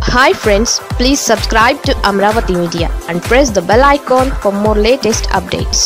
hi friends please subscribe to Amaravati media and press the bell icon for more latest updates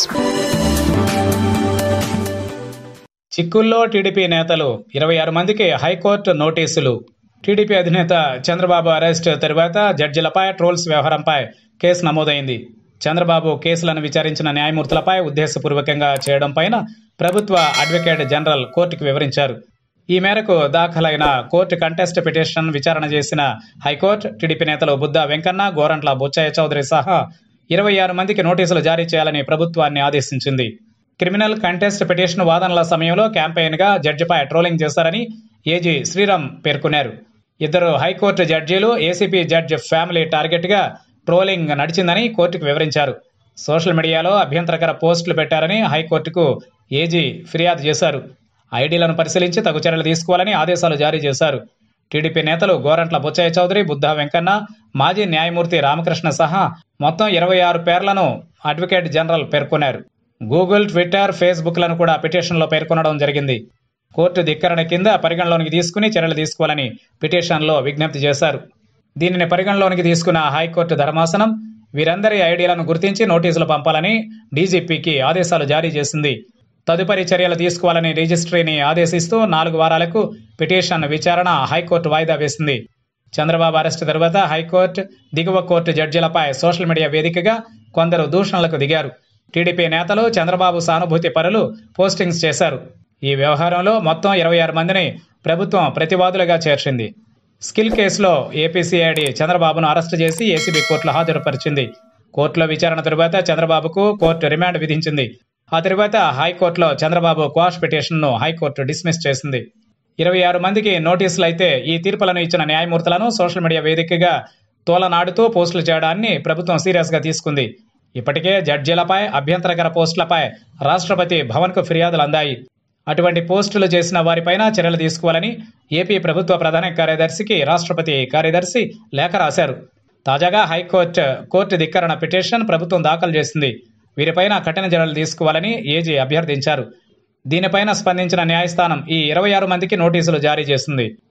చిక్కుల్లో TDP నేతలు ఇరవై ఆరు మందికి high court నోటీసులు టీడీపీ అధినేత చంద్రబాబు అరెస్ట్ తరువాత జడ్జిలపై ట్రోల్స్ వ్యవహారంపై కేసు నమోదైంది చంద్రబాబు కేసులను విచారించిన న్యాయమూర్తులపై ఉద్దేశపూర్వకంగా చేయడం పైన ప్రభుత్వ అడ్వకేట్ జనరల్ కోర్టుకు వివరించారు ఈ మేరకు దాఖలైన కోర్టు కంటెస్ట్ పిటిషన్ విచారణ చేసిన హైకోర్టు టీడీపీ నేతలు బుద్ధా వెంకన్న గోరంట్ల బుచ్చయ్య చౌదరి సహా ఇరవై ఆరు మందికి నోటీసులు జారీ చేయాలని ప్రభుత్వాన్ని ఆదేశించింది క్రిమినల్ కంటెస్ట్ పిటిషన్ వాదనల సమయంలో క్యాంపెయిన్గా జడ్జిపై ట్రోలింగ్ చేశారని ఏజీ శ్రీరామ్ పేర్కొన్నారు ఇద్దరు హైకోర్టు జడ్జీలు ఏసీపీ జడ్జి ఫ్యామిలీ టార్గెట్గా ట్రోలింగ్ నడిచిందని కోర్టుకు వివరించారు సోషల్ మీడియాలో అభ్యంతరకర పోస్టులు పెట్టారని హైకోర్టుకు ఏజీ ఫిర్యాదు చేశారు ఐడీలను పరిశీలించి తగు చర్యలు తీసుకోవాలని ఆదేశాలు జారీ చేశారు టీడీపీ నేతలు గోరంట్ల బుచ్చయ్య చౌదరి బుద్ధా వెంకన్న మాజీ న్యాయమూర్తి రామకృష్ణ సహా మొత్తం ఇరవై ఆరు పేర్లను అడ్వకేట్ జనరల్ పేర్కొన్నారు గూగుల్ ట్విట్టర్ ఫేస్బుక్లను కూడా పిటిషన్లో పేర్కొనడం జరిగింది కోర్టు ధిక్కరణ కింద పరిగణలోనికి తీసుకుని చర్యలు తీసుకోవాలని పిటిషన్లో విజ్ఞప్తి చేశారు దీనిని పరిగణలోనికి తీసుకున్న హైకోర్టు ధర్మాసనం వీరందరి ఐడీలను గుర్తించి నోటీసులు పంపాలని డీజీపీకి ఆదేశాలు జారీ చేసింది తదుపరి చర్యలు తీసుకోవాలని రిజిస్ట్రీని ఆదేశిస్తూ నాలుగు వారాలకు పిటిషన్ విచారణ హైకోర్టు వాయిదా వేసింది చంద్రబాబు అరెస్టు తర్వాత హైకోర్టు దిగువ కోర్టు జడ్జిలపై సోషల్ మీడియా వేదికగా కొందరు దూషణలకు దిగారు టీడీపీ నేతలు చంద్రబాబు సానుభూతి పరులు పోస్టింగ్స్ చేశారు ఈ వ్యవహారంలో మొత్తం ఇరవై ఆరు మందిని ప్రభుత్వం ప్రతివాదులుగా చేర్చింది స్కిల్ కేసులో ఏపీసీఐడి చంద్రబాబును అరెస్టు చేసి ఏసీబీ కోర్టులో హాజరుపరిచింది కోర్టులో విచారణ తరువాత చంద్రబాబుకు కోర్టు రిమాండ్ విధించింది ఆ తరువాత హైకోర్టులో చంద్రబాబు క్వాష్ పిటిషన్ను హైకోర్టు డిస్మిస్ చేసింది ఇరవై ఆరు మందికి నోటీసులు అయితే ఈ తీర్పులను ఇచ్చిన న్యాయమూర్తులను సోషల్ మీడియా వేదికగా తోలనాడుతూ పోస్టులు చేయడాన్ని ప్రభుత్వం సీరియస్గా తీసుకుంది ఇప్పటికే జడ్జీలపై అభ్యంతరకర పోస్టులపై రాష్ట్రపతి భవన్కు ఫిర్యాదులు అందాయి అటువంటి పోస్టులు చేసిన వారిపైన చర్యలు తీసుకోవాలని ఏపీ ప్రభుత్వ ప్రధాన కార్యదర్శికి రాష్ట్రపతి కార్యదర్శి లేఖ రాశారు తాజాగా హైకోర్టు కోర్టు ధిక్కరణ పిటిషన్ ప్రభుత్వం దాఖలు చేసింది వీరిపైన కఠిన చర్యలు తీసుకోవాలని ఏజీ అభ్యర్థించారు దీనిపైన స్పందించిన న్యాయస్థానం ఈ ఇరవై ఆరు మందికి నోటీసులు జారీ చేసింది